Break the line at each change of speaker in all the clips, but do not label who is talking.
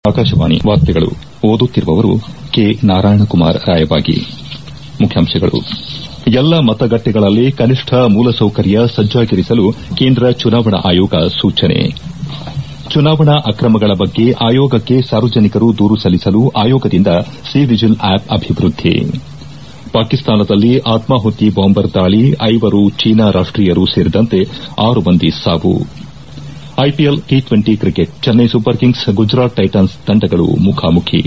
ಆಕಾಶವಾಣಿ ವಾರ್ತೆಗಳು ಓದುತ್ತಿರುವವರು ಕೆ ನಾರಾಯಣಕುಮಾರ್ ರಾಯಬಾಗಿ ಮುಖ್ಯಾಂಶಗಳು ಎಲ್ಲ ಮತಗಟ್ಟೆಗಳಲ್ಲಿ ಕನಿಷ್ಠ ಮೂಲಸೌಕರ್ಯ ಸಜ್ಜಾಗಿರಿಸಲು ಕೇಂದ್ರ ಚುನಾವಣಾ ಆಯೋಗ ಸೂಚನೆ ಚುನಾವಣಾ ಅಕ್ರಮಗಳ ಬಗ್ಗೆ ಆಯೋಗಕ್ಕೆ ಸಾರ್ವಜನಿಕರು ದೂರು ಸಲ್ಲಿಸಲು ಆಯೋಗದಿಂದ ಸಿ ವಿಜಿಲ್ ಆಪ್ ಅಭಿವೃದ್ದಿ ಪಾಕಿಸ್ತಾನದಲ್ಲಿ ಆತ್ಮಾಹುತಿ ಬಾಂಬರ್ ದಾಳಿ ಐವರು ಚೀನಾ ರಾಷ್ಟೀಯರು ಸೇರಿದಂತೆ ಆರು ಮಂದಿ ಸಾವು IPL T twenty cricket Chennai Super Kings Gujarat Titans ತಂಡಗಳು ಮುಖಾಮುಖಿ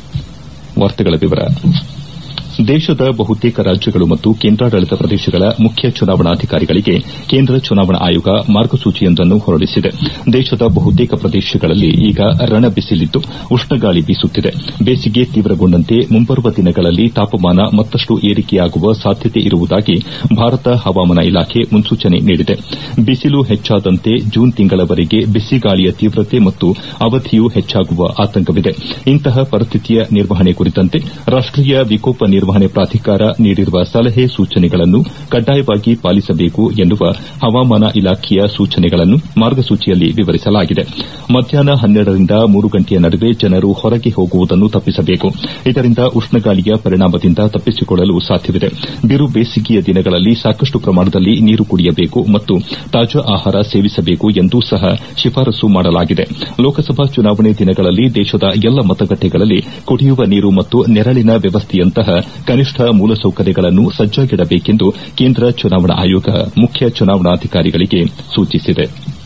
ದೇಶದ ಬಹುತೇಕ ರಾಜ್ಯಗಳು ಮತ್ತು ಕೇಂದ್ರಾಡಳಿತ ಪ್ರದೇಶಗಳ ಮುಖ್ಯ ಚುನಾವಣಾಧಿಕಾರಿಗಳಿಗೆ ಕೇಂದ್ರ ಚುನಾವಣಾ ಆಯೋಗ ಮಾರ್ಗಸೂಚಿಯೊಂದನ್ನು ಹೊರಡಿಸಿದೆ ದೇಶದ ಬಹುತೇಕ ಪ್ರದೇಶಗಳಲ್ಲಿ ಈಗ ರಣಬಿಸಿಲಿದ್ದು ಉಷ್ಣಗಾಳಿ ಬೀಸುತ್ತಿದೆ ಬೇಸಿಗೆ ತೀವ್ರಗೊಂಡಂತೆ ಮುಂಬರುವ ದಿನಗಳಲ್ಲಿ ತಾಪಮಾನ ಮತ್ತಷ್ಟು ಏರಿಕೆಯಾಗುವ ಸಾಧ್ಯತೆ ಇರುವುದಾಗಿ ಭಾರತ ಹವಾಮಾನ ಇಲಾಖೆ ಮುನ್ಸೂಚನೆ ನೀಡಿದೆ ಬಿಸಿಲು ಹೆಚ್ಚಾದಂತೆ ಜೂನ್ ತಿಂಗಳವರೆಗೆ ಬಿಸಿಗಾಳಿಯ ತೀವ್ರತೆ ಮತ್ತು ಅವಧಿಯೂ ಹೆಚ್ಚಾಗುವ ಆತಂಕವಿದೆ ಇಂತಹ ಪರಿಸ್ಥಿತಿಯ ನಿರ್ವಹಣೆ ಕುರಿತಂತೆ ರಾಷ್ಟೀಯ ವಿಕೋಪ ನಿರ್ವಹಣೆ ಪ್ರಾಧಿಕಾರ ನೀಡಿರುವ ಸಲಹೆ ಸೂಚನೆಗಳನ್ನು ಕಡ್ಡಾಯವಾಗಿ ಪಾಲಿಸಬೇಕು ಎನ್ನುವ ಹವಾಮಾನ ಇಲಾಖೆಯ ಸೂಚನೆಗಳನ್ನು ಮಾರ್ಗಸೂಚಿಯಲ್ಲಿ ವಿವರಿಸಲಾಗಿದೆ ಮಧ್ಯಾಹ್ನ ಹನ್ನೆರಡರಿಂದ ಮೂರು ಗಂಟೆಯ ನಡುವೆ ಜನರು ಹೊರಗೆ ಹೋಗುವುದನ್ನು ತಪ್ಪಿಸಬೇಕು ಇದರಿಂದ ಉಷ್ಣಗಾಳಿಯ ಪರಿಣಾಮದಿಂದ ತಪ್ಪಿಸಿಕೊಳ್ಳಲು ಸಾಧ್ಯವಿದೆ ಬಿರು ಬೇಸಿಗೆಯ ದಿನಗಳಲ್ಲಿ ಸಾಕಷ್ಟು ಪ್ರಮಾಣದಲ್ಲಿ ನೀರು ಕುಡಿಯಬೇಕು ಮತ್ತು ತಾಜಾ ಆಹಾರ ಸೇವಿಸಬೇಕು ಎಂದೂ ಸಹ ಶಿಫಾರಸು ಮಾಡಲಾಗಿದೆ ಲೋಕಸಭಾ ಚುನಾವಣೆ ದಿನಗಳಲ್ಲಿ ದೇಶದ ಎಲ್ಲ ಮತಗಟ್ಟೆಗಳಲ್ಲಿ ಕುಡಿಯುವ ನೀರು ಮತ್ತು ನೆರಳಿನ ವ್ಯವಸ್ಥೆಯಂತಹ ಕನಿಷ್ಠ ಮೂಲಸೌಕರ್ಯಗಳನ್ನು ಸಜ್ಜಾಗಿಡಬೇಕೆಂದು ಕೇಂದ್ರ ಚುನಾವಣಾ ಆಯೋಗ ಮುಖ್ಯ ಚುನಾವಣಾಧಿಕಾರಿಗಳಿಗೆ ಸೂಚಿಸಿದೆ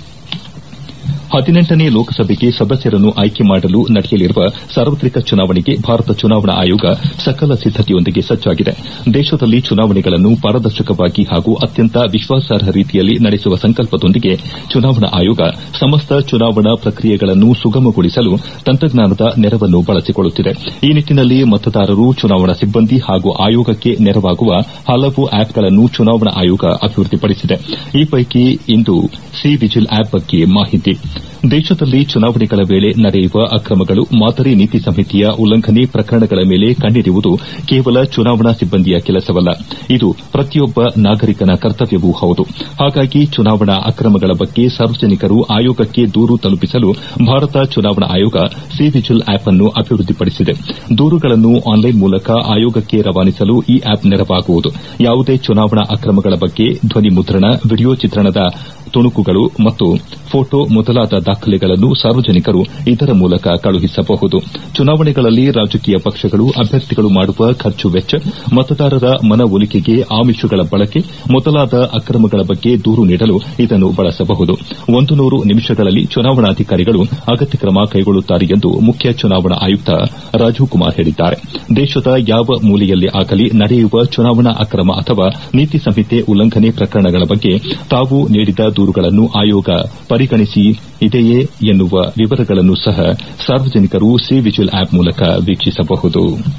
ಹದಿನೆಂಟನೇ ಲೋಕಸಭೆಗೆ ಸದಸ್ಯರನ್ನು ಆಯ್ಕೆ ಮಾಡಲು ನಡೆಯಲಿರುವ ಸಾರ್ವತ್ರಿಕ ಚುನಾವಣೆಗೆ ಭಾರತ ಚುನಾವಣಾ ಆಯೋಗ ಸಕಲ ಸಿದ್ದತೆಯೊಂದಿಗೆ ಸಜ್ಜಾಗಿದೆ ದೇಶದಲ್ಲಿ ಚುನಾವಣೆಗಳನ್ನು ಪಾರದರ್ಶಕವಾಗಿ ಹಾಗೂ ಅತ್ಯಂತ ವಿಶ್ವಾಸಾರ್ಹ ರೀತಿಯಲ್ಲಿ ನಡೆಸುವ ಸಂಕಲ್ಪದೊಂದಿಗೆ ಚುನಾವಣಾ ಆಯೋಗ ಸಮಸ್ತ ಚುನಾವಣಾ ಪ್ರಕ್ರಿಯೆಗಳನ್ನು ಸುಗಮಗೊಳಿಸಲು ತಂತ್ರಜ್ಞಾನದ ನೆರವನ್ನು ಬಳಸಿಕೊಳ್ಳುತ್ತಿದೆ ಈ ನಿಟ್ಟನಲ್ಲಿ ಮತದಾರರು ಚುನಾವಣಾ ಸಿಬ್ಬಂದಿ ಹಾಗೂ ಆಯೋಗಕ್ಕೆ ನೆರವಾಗುವ ಹಲವು ಆಪ್ಗಳನ್ನು ಚುನಾವಣಾ ಆಯೋಗ ಅಭಿವೃದ್ದಿಪಡಿಸಿದೆ ಈ ಪೈಕಿ ಇಂದು ಸಿ ವಿಜಿಲ್ ಆಪ್ ಬಗ್ಗೆ ಮಾಹಿತಿ ದೇಶದಲ್ಲಿ ಚುನಾವಣೆಗಳ ವೇಳೆ ನಡೆಯುವ ಅಕ್ರಮಗಳು ಮಾದರಿ ನೀತಿ ಸಂಹಿತೆಯ ಉಲ್ಲಂಘನೆ ಪ್ರಕರಣಗಳ ಮೇಲೆ ಕಣ್ಣಿಡುವುದು ಕೇವಲ ಚುನಾವಣಾ ಸಿಬ್ಬಂದಿಯ ಕೆಲಸವಲ್ಲ ಇದು ಪ್ರತಿಯೊಬ್ಬ ನಾಗರಿಕನ ಕರ್ತವ್ಯವೂ ಹೌದು ಹಾಗಾಗಿ ಚುನಾವಣಾ ಅಕ್ರಮಗಳ ಬಗ್ಗೆ ಸಾರ್ವಜನಿಕರು ಆಯೋಗಕ್ಕೆ ದೂರು ತಲುಪಿಸಲು ಭಾರತ ಚುನಾವಣಾ ಆಯೋಗ ಸಿ ವಿಜಿಲ್ ಆಪ್ ಅನ್ನು ಅಭಿವೃದ್ದಿಪಡಿಸಿದೆ ದೂರುಗಳನ್ನು ಆನ್ಲೈನ್ ಮೂಲಕ ಆಯೋಗಕ್ಕೆ ರವಾನಿಸಲು ಈ ಆಪ್ ನೆರವಾಗುವುದು ಯಾವುದೇ ಚುನಾವಣಾ ಅಕ್ರಮಗಳ ಬಗ್ಗೆ ಧ್ವನಿ ಮುದ್ರಣ ವಿಡಿಯೋ ಚಿತ್ರಣದ ತುಣುಕುಗಳು ಮತ್ತು ಫೋಟೋ ಮೊದಲಾದ ದಾಖಲೆಗಳನ್ನು ಸಾರ್ವಜನಿಕರು ಇದರ ಮೂಲಕ ಕಳುಹಿಸಬಹುದು ಚುನಾವಣೆಗಳಲ್ಲಿ ರಾಜಕೀಯ ಪಕ್ಷಗಳು ಅಭ್ಯರ್ಥಿಗಳು ಮಾಡುವ ಖರ್ಚು ವೆಚ್ಚ ಮತದಾರರ ಮನವೊಲಿಕೆಗೆ ಆಮಿಷಗಳ ಬಳಕೆ ಮೊದಲಾದ ಅಕ್ರಮಗಳ ಬಗ್ಗೆ ದೂರು ನೀಡಲು ಇದನ್ನು ಬಳಸಬಹುದು ಒಂದು ನೂರು ನಿಮಿಷಗಳಲ್ಲಿ ಚುನಾವಣಾಧಿಕಾರಿಗಳು ಅಗತ್ಯ ಕ್ರಮ ಕೈಗೊಳ್ಳುತ್ತಾರೆ ಎಂದು ಮುಖ್ಯ ಚುನಾವಣಾ ಆಯುಕ್ತ ರಾಜೀವ್ ಕುಮಾರ್ ಹೇಳಿದ್ದಾರೆ ದೇಶದ ಯಾವ ಮೂಲೆಯಲ್ಲೇ ಆಗಲಿ ನಡೆಯುವ ಚುನಾವಣಾ ಅಕ್ರಮ ಅಥವಾ ನೀತಿ ಸಂಹಿತೆ ಉಲ್ಲಂಘನೆ ಪ್ರಕರಣಗಳ ಬಗ್ಗೆ ತಾವು ನೀಡಿದ ದೂರುಗಳನ್ನು ಆಯೋಗ ಪರಿಗಣಿಸಿದೆಯೇ ಎನ್ನುವ ವಿವರಗಳನ್ನು ಸಹ ಸಾರ್ವಜನಿಕರು ಸಿ ವಿಜಿಲ್ ಆಪ್ ಮೂಲಕ ವೀಕ್ಷಿಸಬಹುದು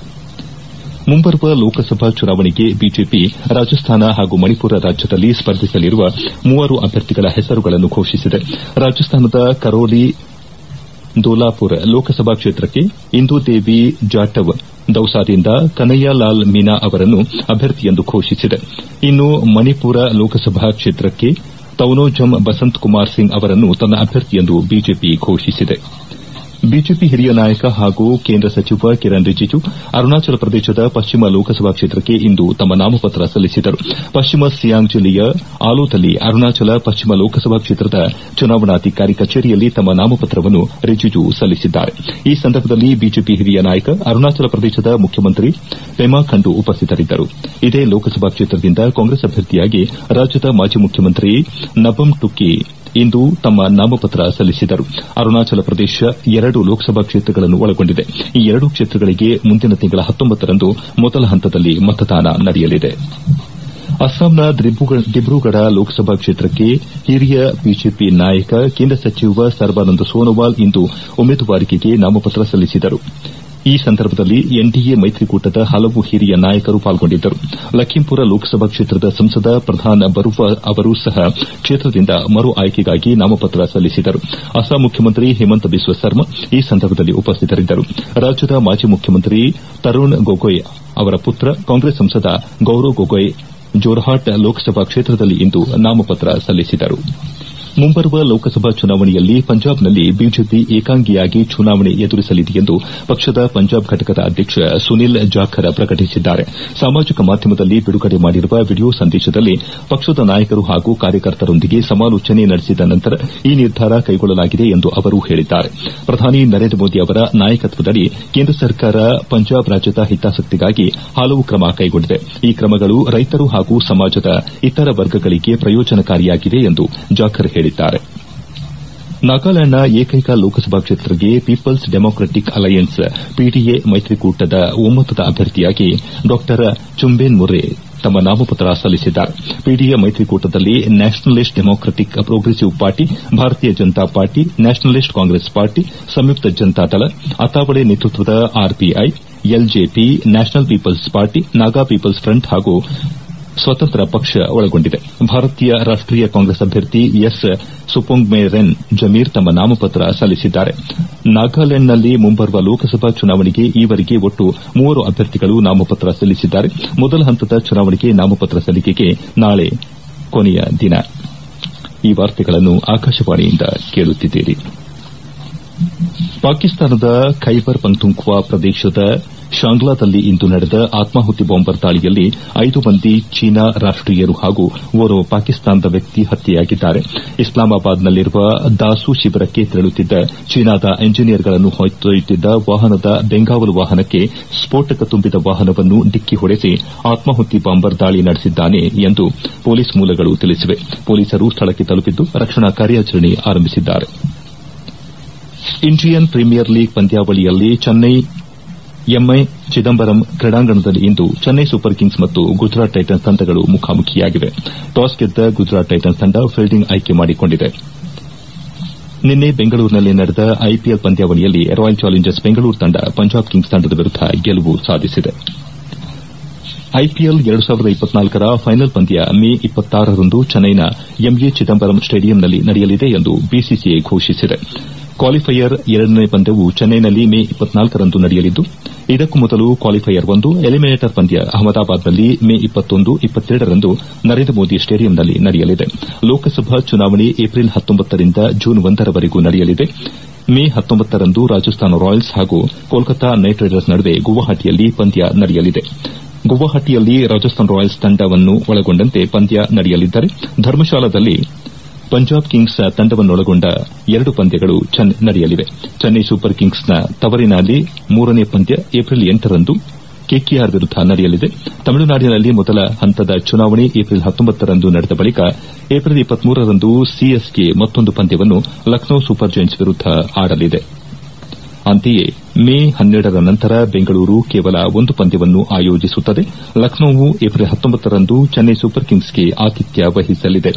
ಮುಂಬರುವ ಲೋಕಸಭಾ ಚುನಾವಣೆಗೆ ಬಿಜೆಪಿ ರಾಜಸ್ಥಾನ ಹಾಗೂ ಮಣಿಪುರ ರಾಜ್ಯದಲ್ಲಿ ಸ್ಪರ್ಧಿಸಲಿರುವ ಮೂವರು ಅಭ್ಯರ್ಥಿಗಳ ಹೆಸರುಗಳನ್ನು ಘೋಷಿಸಿದೆ ರಾಜಸ್ಥಾನದ ಕರೋಲಿ ದೋಲಾಪುರ್ ಲೋಕಸಭಾ ಕ್ಷೇತ್ರಕ್ಕೆ ಇಂದು ದೇವಿ ಜಾಟವ್ ದೌಸಾದಿಂದ ಕನ್ನಯ್ಯಲಾಲ್ ಮೀನಾ ಅವರನ್ನು ಅಭ್ಯರ್ಥಿಯೆಂದು ಘೋಷಿಸಿದೆ ಇನ್ನು ಮಣಿಪುರ ಲೋಕಸಭಾ ಕ್ಷೇತ್ರಕ್ಕೆ ತೌನೋಜಮ್ ಬಸಂತ್ ಕುಮಾರ್ ಸಿಂಗ್ ಅವರನ್ನು ತನ್ನ ಅಭ್ಯರ್ಥಿಯೆಂದು ಬಿಜೆಪಿ ಘೋಷಿಸಿದೆ ಬಿಜೆಪಿ ಹಿರಿಯ ನಾಯಕ ಹಾಗೂ ಕೇಂದ್ರ ಸಚಿವ ಕಿರಣ್ ರಿಜಿಜು ಅರುಣಾಚಲ ಪ್ರದೇಶದ ಪಶ್ಚಿಮ ಲೋಕಸಭಾ ಕ್ಷೇತ್ರಕ್ಕೆ ಇಂದು ತಮ್ಮ ನಾಮಪತ್ರ ಸಲ್ಲಿಸಿದರು ಪಶ್ಚಿಮ ಸಿಯಾಂಗ್ ಜಿಲ್ಲೆಯ ಆಲೋದಲ್ಲಿ ಅರುಣಾಚಲ ಪಶ್ಚಿಮ ಲೋಕಸಭಾ ಕ್ಷೇತ್ರದ ಚುನಾವಣಾಧಿಕಾರಿ ಕಚೇರಿಯಲ್ಲಿ ತಮ್ಮ ನಾಮಪತ್ರವನ್ನು ರಿಜಿಜು ಸಲ್ಲಿಸಿದ್ದಾರೆ ಈ ಸಂದರ್ಭದಲ್ಲಿ ಬಿಜೆಪಿ ಹಿರಿಯ ನಾಯಕ ಅರುಣಾಚಲ ಪ್ರದೇಶದ ಮುಖ್ಯಮಂತ್ರಿ ಪೆಮಾ ಖಂಡು ಉಪಸ್ಥಿತರಿದ್ದರು ಇದೇ ಲೋಕಸಭಾ ಕ್ಷೇತ್ರದಿಂದ ಕಾಂಗ್ರೆಸ್ ಅಭ್ಯರ್ಥಿಯಾಗಿ ರಾಜ್ಯದ ಮಾಜಿ ಮುಖ್ಯಮಂತ್ರಿ ನಬಮ್ ಟುಕಿ ಇಂದು ತಮ್ಮ ನಾಮಪತ್ರ ಸಲ್ಲಿಸಿದರು ಅರುಣಾಚಲ ಪ್ರದೇಶ ಎರಡು ಲೋಕಸಭಾ ಕ್ಷೇತ್ರಗಳನ್ನು ಒಳಗೊಂಡಿದೆ ಈ ಎರಡೂ ಕ್ಷೇತ್ರಗಳಿಗೆ ಮುಂದಿನ ತಿಂಗಳ ಹತ್ತೊಂಬತ್ತರಂದು ಮೊದಲ ಹಂತದಲ್ಲಿ ಮತದಾನ ನಡೆಯಲಿದೆ ಅಸ್ಸಾಂನ ದಿಬ್ರುಗಢ ಲೋಕಸಭಾ ಕ್ಷೇತ್ರಕ್ಕೆ ಹಿರಿಯ ಬಿಜೆಪಿ ನಾಯಕ ಕೇಂದ್ರ ಸಚಿವ ಸರ್ಬಾನಂದ ಸೋನೋವಾಲ್ ಇಂದು ಉಮೇದುವಾರಿಕೆಗೆ ನಾಮಪತ್ರ ಸಲ್ಲಿಸಿದರು ಈ ಸಂದರ್ಭದಲ್ಲಿ ಎನ್ಡಿಎ ಮೈತ್ರಿಕೂಟದ ಹಲವು ಹಿರಿಯ ನಾಯಕರು ಪಾಲ್ಗೊಂಡಿದ್ದರು ಲಖೀಂಪುರ ಲೋಕಸಭಾ ಕ್ಷೇತ್ರದ ಸಂಸದ ಪ್ರಧಾನ್ ಬರುವಾ ಅವರೂ ಸಹ ಕ್ಷೇತ್ರದಿಂದ ಮರು ಆಯ್ಕೆಗಾಗಿ ನಾಮಪತ್ರ ಸಲ್ಲಿಸಿದರು ಅಸ್ಸಾಂ ಮುಖ್ಯಮಂತ್ರಿ ಹಿಮಂತ ಬಿಸ್ವ ಸರ್ಮಾ ಈ ಸಂದರ್ಭದಲ್ಲಿ ಉಪಸ್ಥಿತರಿದ್ದರು ರಾಜ್ಯದ ಮಾಜಿ ಮುಖ್ಯಮಂತ್ರಿ ತರುಣ್ ಗೊಗೊಯ್ ಅವರ ಪುತ್ರ ಕಾಂಗ್ರೆಸ್ ಸಂಸದ ಗೌರವ್ ಗೊಗೊಯ್ ಜೋರ್ಹಾಟ್ ಲೋಕಸಭಾ ಕ್ಷೇತ್ರದಲ್ಲಿ ಇಂದು ನಾಮಪತ್ರ ಸಲ್ಲಿಸಿದರು ಮುಂಬರುವ ಲೋಕಸಭಾ ಚುನಾವಣೆಯಲ್ಲಿ ಪಂಜಾಬ್ನಲ್ಲಿ ಬಿಜೆಪಿ ಏಕಾಂಗಿಯಾಗಿ ಚುನಾವಣೆ ಎದುರಿಸಲಿದೆ ಎಂದು ಪಕ್ಷದ ಪಂಜಾಬ್ ಘಟಕದ ಅಧ್ಯಕ್ಷ ಸುನಿಲ್ ಜಾಖರ್ ಪ್ರಕಟಿಸಿದ್ದಾರೆ ಸಾಮಾಜಿಕ ಮಾಧ್ಯಮದಲ್ಲಿ ಬಿಡುಗಡೆ ಮಾಡಿರುವ ವಿಡಿಯೋ ಸಂದೇಶದಲ್ಲಿ ಪಕ್ಷದ ನಾಯಕರು ಹಾಗೂ ಕಾರ್ಯಕರ್ತರೊಂದಿಗೆ ಸಮಾಲೋಚನೆ ನಡೆಸಿದ ನಂತರ ಈ ನಿರ್ಧಾರ ಕೈಗೊಳ್ಳಲಾಗಿದೆ ಎಂದು ಅವರು ಹೇಳಿದ್ದಾರೆ ಪ್ರಧಾನಿ ನರೇಂದ್ರ ಮೋದಿ ಅವರ ನಾಯಕತ್ವದಡಿ ಕೇಂದ್ರ ಸರ್ಕಾರ ಪಂಜಾಬ್ ರಾಜ್ಯದ ಹಿತಾಸಕ್ತಿಗಾಗಿ ಹಲವು ಕ್ರಮ ಕೈಗೊಂಡಿದೆ ಈ ಕ್ರಮಗಳು ರೈತರು ಹಾಗೂ ಸಮಾಜದ ಇತರ ವರ್ಗಗಳಿಗೆ ಪ್ರಯೋಜನಕಾರಿಯಾಗಿವೆ ಎಂದು ಜಾಖರ್ ಹೇಳಿದ್ದಾರೆ ನಾಗಾಲ್ಯಾಂಡ್ನ ಏಕೈಕ ಲೋಕಸಭಾ ಕ್ಷೇತ್ರಕ್ಕೆ ಪೀಪಲ್ಸ್ ಡೆಮಾಕ್ರಟಿಕ್ ಅಲೈಯನ್ಸ್ ಪಿಡಿಎ ಮೈತ್ರಿಕೂಟದ ಒಮ್ಮತದ ಅಭ್ಯರ್ಥಿಯಾಗಿ ಡಾ ಚುಂಬೇನ್ ಮುರ್ರೆ ತಮ್ಮ ನಾಮಪತ್ರ ಸಲ್ಲಿಸಿದ್ದಾರೆ ಪಿಡಿಎ ಮೈತ್ರಿಕೂಟದಲ್ಲಿ Nationalist Democratic Progressive Party Bharatiya Janata Party Nationalist Congress Party ಸಂಯುಕ್ತ ಜನತಾದಳ ಅತಾವಳೆ ನೇತೃತ್ವದ RPI LJP National People's Party Naga People's Front ಹಾಗೂ ಸ್ವತಂತ್ರ ಪಕ್ಷ ಒಳಗೊಂಡಿದೆ ಭಾರತೀಯ ರಾಷ್ಟೀಯ ಕಾಂಗ್ರೆಸ್ ಅಭ್ಯರ್ಥಿ ಎಸ್ ಸುಪೊಂಗ್ಮೆರೆನ್ ಜಮೀರ್ ತಮ್ಮ ನಾಮಪತ್ರ ಸಲ್ಲಿಸಿದ್ದಾರೆ ನಾಗಾಲ್ಯಾಂಡ್ನಲ್ಲಿ ಮುಂಬರುವ ಲೋಕಸಭಾ ಚುನಾವಣೆಗೆ ಈವರೆಗೆ ಒಟ್ಟು ಮೂವರು ಅಭ್ಯರ್ಥಿಗಳು ನಾಮಪತ್ರ ಸಲ್ಲಿಸಿದ್ದಾರೆ ಮೊದಲ ಹಂತದ ಚುನಾವಣೆಗೆ ನಾಮಪತ್ರ ಸಲ್ಲಿಕೆಗೆ ನಾಳೆ ಕೊನೆಯ ದಿನ ಈ ವಾರ್ತೆಗಳನ್ನು ಆಕಾಶವಾಣಿಯಿಂದ ಕೇಳುತ್ತಿದ್ದೀರಿ ಪಾಕಿಸ್ತಾನದ ಖೈಬರ್ ಪಂಕ್ತುಂಕ್ವಾ ಪ್ರದೇಶದ ಶಾಂಗ್ಲಾದಲ್ಲಿ ಇಂದು ನಡೆದ ಆತ್ಮಾಹುತಿ ಬಾಂಬರ್ ದಾಳಿಯಲ್ಲಿ ಐದು ಮಂದಿ ಚೀನಾ ರಾಷ್ಟೀಯರು ಹಾಗೂ ಓರ್ವ ಪಾಕಿಸ್ತಾನದ ವ್ಯಕ್ತಿ ಹತ್ಯೆಯಾಗಿದ್ದಾರೆ ಇಸ್ಲಾಮಾಬಾದ್ನಲ್ಲಿರುವ ದಾಸು ಶಿಬಿರಕ್ಕೆ ತೆರಳುತ್ತಿದ್ದ ಚೀನಾದ ಎಂಜಿನಿಯರ್ಗಳನ್ನು ಹೊತ್ತೊಯ್ಯುತ್ತಿದ್ದ ವಾಹನದ ಬೆಂಗಾವಲು ವಾಹನಕ್ಕೆ ಸ್ಫೋಟಕ ತುಂಬಿದ ವಾಹನವನ್ನು ಡಿಕ್ಕಿ ಹೊಡೆಸಿ ಆತ್ಮಾಹುತಿ ಬಾಂಬರ್ ದಾಳಿ ನಡೆಸಿದ್ದಾನೆ ಎಂದು ಪೊಲೀಸ್ ಮೂಲಗಳು ತಿಳಿಸಿವೆ ಪೊಲೀಸರು ಸ್ಥಳಕ್ಕೆ ತಲುಪಿದ್ದು ರಕ್ಷಣಾ ಕಾರ್ಯಾಚರಣೆ ಆರಂಭಿಸಿದ್ದಾರೆ ಇಂಡಿಯನ್ ಪ್ರೀಮಿಯರ್ ಲೀಗ್ ಪಂದ್ಯಾವಳಿಯಲ್ಲಿ ಚೆನ್ನೈ ಎಂಐ ಚಿದಂಬರಂ ಕ್ರೀಡಾಂಗಣದಲ್ಲಿ ಇಂದು ಚೆನ್ನೈ ಸೂಪರ್ ಕಿಂಗ್ಸ್ ಮತ್ತು ಗುಜರಾತ್ ಟೈಟನ್ಸ್ ತಂಡಗಳು ಮುಖಾಮುಖಿಯಾಗಿವೆ ಟಾಸ್ ಗೆದ್ದ ಗುಜರಾತ್ ಟೈಟನ್ಸ್ ತಂಡ ಫೀಲ್ಡಿಂಗ್ ಆಯ್ಕೆ ಮಾಡಿಕೊಂಡಿದೆ ನಿನ್ನೆ ಬೆಂಗಳೂರಿನಲ್ಲಿ ನಡೆದ ಐಪಿಎಲ್ ಪಂದ್ಯಾವಳಿಯಲ್ಲಿ ರಾಯಲ್ ಚಾಲೆಂಜರ್ಸ್ ಬೆಂಗಳೂರು ತಂಡ ಪಂಜಾಬ್ ಕಿಂಗ್ಸ್ ತಂಡದ ವಿರುದ್ದ ಗೆಲುವು ಸಾಧಿಸಿದೆ ಐಪಿಎಲ್ ರ ಫೈನಲ್ ಪಂದ್ಯ ಮೇ ರಂದು ಚೆನ್ನೈನ ಎಂಎ ಚಿದಂಬರಂ ಸ್ಟೇಡಿಯಂನಲ್ಲಿ ನಡೆಯಲಿದೆ ಎಂದು ಬಿಸಿಸಿಐ ಘೋಷಿಸಿದೆ ಕ್ವಾಲಿಫೈಯರ್ ಎರಡನೇ ಪಂದ್ಯವು ಚೆನ್ನೈನಲ್ಲಿ ಮೇ ರಂದು ನಡೆಯಲಿದ್ದು ಇದಕ್ಕೂ ಮೊದಲು ಕ್ವಾಲಿಫೈಯರ್ ಒಂದು ಎಲಿಮಿನೇಟರ್ ಪಂದ್ಯ ಅಹಮದಾಬಾದ್ನಲ್ಲಿ ಮೇ ರಂದು ನರೇಂದ್ರ ಮೋದಿ ಸ್ಟೇಡಿಯಂನಲ್ಲಿ ನಡೆಯಲಿದೆ ಲೋಕಸಭಾ ಚುನಾವಣೆ ಏಪ್ರಿಲ್ ರಿಂದ ಜೂನ್ ಒಂದರವರೆಗೂ ನಡೆಯಲಿದೆ ಮೇ ರಂದು ರಾಜಸ್ಥಾನ್ ರಾಯಲ್ಸ್ ಹಾಗೂ ಕೋಲ್ಕತಾ ನೈಟ್ ರೈಡರ್ಸ್ ನಡುವೆ ಗುವಾಹಟಿಯಲ್ಲಿ ಪಂದ್ಯ ನಡೆಯಲಿದೆ ಗುವಾಹಟಿಯಲ್ಲಿ ರಾಜಸ್ಥಾನ್ ರಾಯಲ್ಸ್ ತಂಡವನ್ನು ಒಳಗೊಂಡಂತೆ ಪಂದ್ಯ ನಡೆಯಲಿದ್ದರೆ ಧರ್ಮಶಾಲಾದಲ್ಲಿ ಪಂಜಾಬ್ ಕಿಂಗ್ಸ್ ತಂಡವನ್ನೊಳಗೊಂಡ ಎರಡು ಪಂದ್ಯಗಳು ನಡೆಯಲಿವೆ ಚೆನ್ನೈ ಸೂಪರ್ ಕಿಂಗ್ಸ್ನ ತವರಿನಲ್ಲಿ ಮೂರನೇ ಪಂದ್ಯ ಏಪ್ರಿಲ್ ರಂದು ಕೆಕೆಆರ್ ವಿರುದ್ದ ನಡೆಯಲಿದೆ ತಮಿಳುನಾಡಿನಲ್ಲಿ ಮೊದಲ ಹಂತದ ಚುನಾವಣೆ ಏಪ್ರಿಲ್ ರಂದು ನಡೆದ ಬಳಿಕ ಏಪ್ರಿಲ್ ರಂದು ಸಿಎಸ್ಕೆ ಮತ್ತೊಂದು ಪಂದ್ಯವನ್ನು ಲಕ್ನೋ ಸೂಪರ್ ಜೈಂಟ್ಸ್ ವಿರುದ್ದ ಆಡಲಿದೆ ಅಂತೆಯೇ ಮೇ ಹನ್ನೆರಡರ ನಂತರ ಬೆಂಗಳೂರು ಕೇವಲ ಒಂದು ಪಂದ್ಯವನ್ನು ಆಯೋಜಿಸುತ್ತದೆ ಲಕ್ನೋವು ಏಪ್ರಿಲ್ ರಂದು ಚೆನ್ನೈ ಸೂಪರ್ ಕಿಂಗ್ಸ್ಗೆ ಆತಿಥ್ಯ ವಹಿಸಲಿದೆ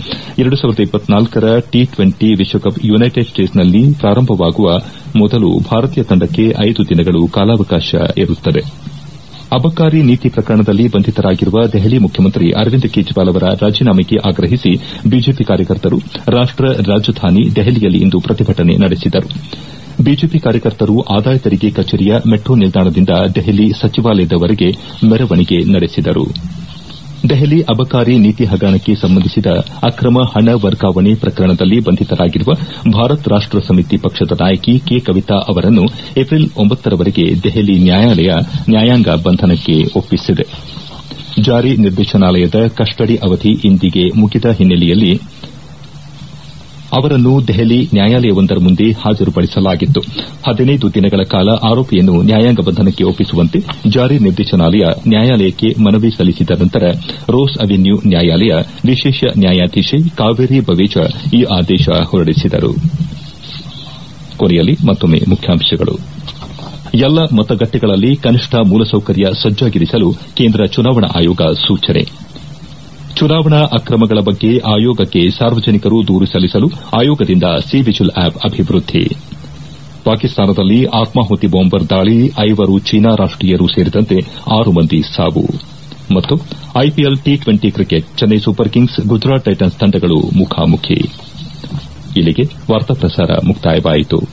ರ ಟಿ ಟ್ವೆಂಟಿ ವಿಶ್ವಕಪ್ ಯುನೈಟೆಡ್ ಸ್ಟೇಟ್ಸ್ನಲ್ಲಿ ಪ್ರಾರಂಭವಾಗುವ ಮೊದಲು ಭಾರತೀಯ ತಂಡಕ್ಕೆ ಐದು ದಿನಗಳು ಕಾಲಾವಕಾಶ ಇರುತ್ತದೆ ಅಬಕಾರಿ ನೀತಿ ಪ್ರಕರಣದಲ್ಲಿ ಬಂಧಿತರಾಗಿರುವ ದೆಹಲಿ ಮುಖ್ಯಮಂತ್ರಿ ಅರವಿಂದ್ ಕೇಜ್ರಿವಾಲ್ ಅವರ ರಾಜೀನಾಮೆಗೆ ಆಗ್ರಹಿಸಿ ಬಿಜೆಪಿ ಕಾರ್ಯಕರ್ತರು ರಾಷ್ಟ ರಾಜಧಾನಿ ದೆಹಲಿಯಲ್ಲಿ ಇಂದು ಪ್ರತಿಭಟನೆ ನಡೆಸಿದರು ಬಿಜೆಪಿ ಕಾರ್ಯಕರ್ತರು ಆದಾಯ ತೆರಿಗೆ ಕಚೇರಿಯ ಮೆಟ್ರೋ ನಿಲ್ದಾಣದಿಂದ ದೆಹಲಿ ಸಚಿವಾಲಯದವರೆಗೆ ಮೆರವಣಿಗೆ ನಡೆಸಿದರು ದೆಹಲಿ ಅಬಕಾರಿ ನೀತಿ ಹಗರಣಕ್ಕೆ ಸಂಬಂಧಿಸಿದ ಅಕ್ರಮ ಹಣ ವರ್ಗಾವಣೆ ಪ್ರಕರಣದಲ್ಲಿ ಬಂಧಿತರಾಗಿರುವ ಭಾರತ್ ರಾಷ್ಟ ಸಮಿತಿ ಪಕ್ಷದ ನಾಯಕಿ ಕೆ ಕವಿತಾ ಅವರನ್ನು ಏಪ್ರಿಲ್ ಒಂಬತ್ತರವರೆಗೆ ದೆಹಲಿ ನ್ಯಾಯಾಲಯ ನ್ಯಾಯಾಂಗ ಬಂಧನಕ್ಕೆ ಒಪ್ಪಿಸಿದೆ ಜಾರಿ ನಿರ್ದೇಶನಾಲಯದ ಕಸ್ಟಡಿ ಅವಧಿ ಇಂದಿಗೆ ಮುಗಿದ ಹಿನ್ನೆಲೆಯಲ್ಲಿ ಅವರನ್ನು ದೆಹಲಿ ನ್ಯಾಯಾಲಯವೊಂದರ ಮುಂದೆ ಹಾಜರುಪಡಿಸಲಾಗಿತ್ತು ಹದಿನೈದು ದಿನಗಳ ಕಾಲ ಆರೋಪಿಯನ್ನು ನ್ಯಾಯಾಂಗ ಬಂಧನಕ್ಕೆ ಒಪ್ಪಿಸುವಂತೆ ಜಾರಿ ನಿರ್ದೇಶನಾಲಯ ನ್ಯಾಯಾಲಯಕ್ಕೆ ಮನವಿ ಸಲ್ಲಿಸಿದ ನಂತರ ರೋಸ್ ಅವೆನ್ಯೂ ನ್ಯಾಯಾಲಯ ವಿಶೇಷ ನ್ಯಾಯಾಧೀಶೆ ಕಾವೇರಿ ಬವೇಜ ಈ ಆದೇಶ ಹೊರಡಿಸಿದರು ಕೊನೆಯಲ್ಲಿ ಮತ್ತೊಮ್ಮೆ ಮುಖ್ಯಾಂಶಗಳು ಎಲ್ಲ ಮತಗಟ್ಟೆಗಳಲ್ಲಿ ಕನಿಷ್ಠ ಮೂಲಸೌಕರ್ಯ ಸಜ್ಜಾಗಿರಿಸಲು ಕೇಂದ್ರ ಚುನಾವಣಾ ಆಯೋಗ ಸೂಚನೆ ಚುನಾವಣಾ ಅಕ್ರಮಗಳ ಬಗ್ಗೆ ಆಯೋಗಕ್ಕೆ ಸಾರ್ವಜನಿಕರು ದೂರು ಸಲ್ಲಿಸಲು ಆಯೋಗದಿಂದ ಸಿ ವಿಜಿಲ್ ಆಪ್ ಅಭಿವೃದ್ಧಿ ಪಾಕಿಸ್ತಾನದಲ್ಲಿ ಆತ್ಮಾಹುತಿ ಬಾಂಬರ್ ದಾಳಿ ಐವರು ಚೀನಾ ರಾಷ್ಟೀಯರು ಸೇರಿದಂತೆ ಆರು ಮಂದಿ ಸಾವು ಮತ್ತು IPL T twenty cricket Chennai Super Kings Gujarat Titans ತಂಡಗಳು ಮುಖಾಮುಖಿ ಇಲ್ಲಿಗೆ ವಾರ್ತಾ ಪ್ರಸಾರ ಮುಕ್ತಾಯವಾಯಿತು